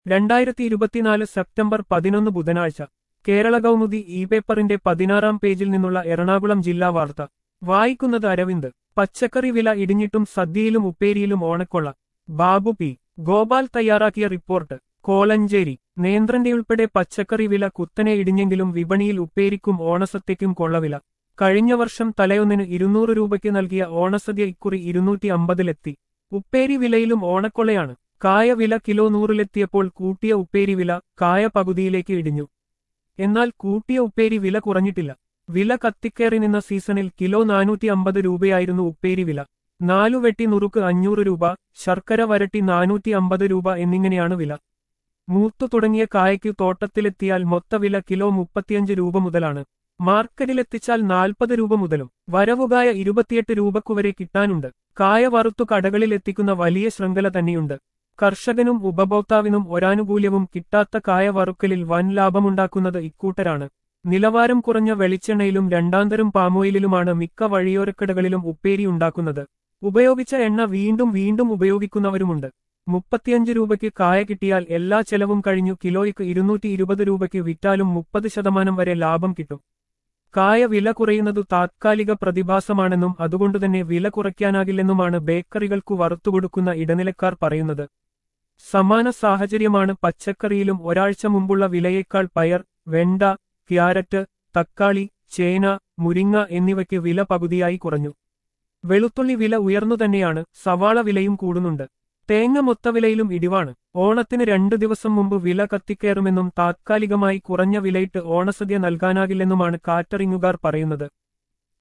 രണ്ടായിരത്തി ഇരുപത്തിനാല് സെപ്റ്റംബർ പതിനൊന്ന് ബുധനാഴ്ച കേരള കൗമുദി ഇ പേപ്പറിന്റെ പതിനാറാം പേജിൽ നിന്നുള്ള എറണാകുളം ജില്ലാ വാർത്ത വായിക്കുന്നത് അരവിന്ദ് പച്ചക്കറി വില ഇടിഞ്ഞിട്ടും സദ്യയിലും ഉപ്പേരിയിലും ഓണക്കൊള്ള ബാബു പി ഗോപാൽ തയ്യാറാക്കിയ റിപ്പോർട്ട് കോലഞ്ചേരി നേന്ത്രന്റെയുൾപ്പെടെ പച്ചക്കറി വില കുത്തനെ ഇടിഞ്ഞെങ്കിലും വിപണിയിൽ ഉപ്പേരിക്കും ഓണസദ്യയ്ക്കും കൊള്ളവില കഴിഞ്ഞ വർഷം തലയൊന്നിന് ഇരുന്നൂറ് രൂപയ്ക്ക് നൽകിയ ഓണസദ്യ ഇക്കുറി ഇരുന്നൂറ്റി അമ്പതിലെത്തി ഉപ്പേരി വിലയിലും ഓണക്കൊള്ളയാണ് കായ വില കിലോ നൂറിലെത്തിയപ്പോൾ കൂട്ടിയ ഉപ്പേരി വില കായ പകുതിയിലേക്ക് ഇടിഞ്ഞു എന്നാൽ കൂട്ടിയ ഉപ്പേരി വില കുറഞ്ഞിട്ടില്ല വില കത്തിക്കേറി നിന്ന സീസണിൽ കിലോ നാനൂറ്റി അമ്പത് രൂപയായിരുന്നു ഉപ്പേരി വില നാലു വെട്ടി നുറുക്ക് അഞ്ഞൂറ് രൂപ ശർക്കര വരട്ടി നാനൂറ്റി അമ്പത് രൂപ എന്നിങ്ങനെയാണ് വില മൂത്തു തുടങ്ങിയ കായയ്ക്ക് തോട്ടത്തിലെത്തിയാൽ മൊത്തവില കിലോ മുപ്പത്തിയഞ്ച് രൂപ മുതലാണ് മാർക്കറ്റിലെത്തിച്ചാൽ നാൽപ്പത് രൂപ മുതലും വരവുകായ ഇരുപത്തിയെട്ട് രൂപക്കുവരെ കിട്ടാനുണ്ട് കായ വറുത്തു കടകളിൽ എത്തിക്കുന്ന വലിയ ശൃംഖല തന്നെയുണ്ട് കർഷകനും ഉപഭോക്താവിനും ഒരാനുകൂല്യവും കിട്ടാത്ത കായ വറുക്കലിൽ വൻ ലാഭമുണ്ടാക്കുന്നത് ഇക്കൂട്ടരാണ് നിലവാരം കുറഞ്ഞ വെളിച്ചെണ്ണയിലും രണ്ടാന്തരം പാമോയിലിലുമാണ് മിക്ക വഴിയോരക്കടകളിലും ഉപ്പേരി ഉണ്ടാക്കുന്നത് ഉപയോഗിച്ച എണ്ണ വീണ്ടും വീണ്ടും ഉപയോഗിക്കുന്നവരുമുണ്ട് മുപ്പത്തിയഞ്ച് രൂപയ്ക്ക് കായ കിട്ടിയാൽ എല്ലാ ചെലവും കഴിഞ്ഞു കിലോയ്ക്ക് ഇരുന്നൂറ്റി ഇരുപത് രൂപയ്ക്ക് വിറ്റാലും മുപ്പത് ശതമാനം വരെ ലാഭം കിട്ടും കായ വില കുറയുന്നതു താത്കാലിക പ്രതിഭാസമാണെന്നും അതുകൊണ്ടുതന്നെ വില കുറയ്ക്കാനാകില്ലെന്നുമാണ് ബേക്കറികൾക്കു വറുത്തുകൊടുക്കുന്ന ഇടനിലക്കാർ പറയുന്നത് സമാന സാഹചര്യമാണ് പച്ചക്കറിയിലും ഒരാഴ്ച മുമ്പുള്ള വിലയേക്കാൾ പയർ വെണ്ട ക്യാരറ്റ് തക്കാളി ചേന മുരിങ്ങ എന്നിവയ്ക്ക് വില പകുതിയായി കുറഞ്ഞു വെളുത്തുള്ളി വില ഉയർന്നു തന്നെയാണ് സവാള വിലയും കൂടുന്നുണ്ട് തേങ്ങ മൊത്തവിലയിലും ഇടിവാണ് ഓണത്തിന് രണ്ടു ദിവസം മുമ്പ് വില കത്തിക്കയറുമെന്നും താത്കാലികമായി കുറഞ്ഞ വിലയിട്ട് ഓണസദ്യ നൽകാനാകില്ലെന്നുമാണ് കാറ്ററിംഗുകാർ പറയുന്നത്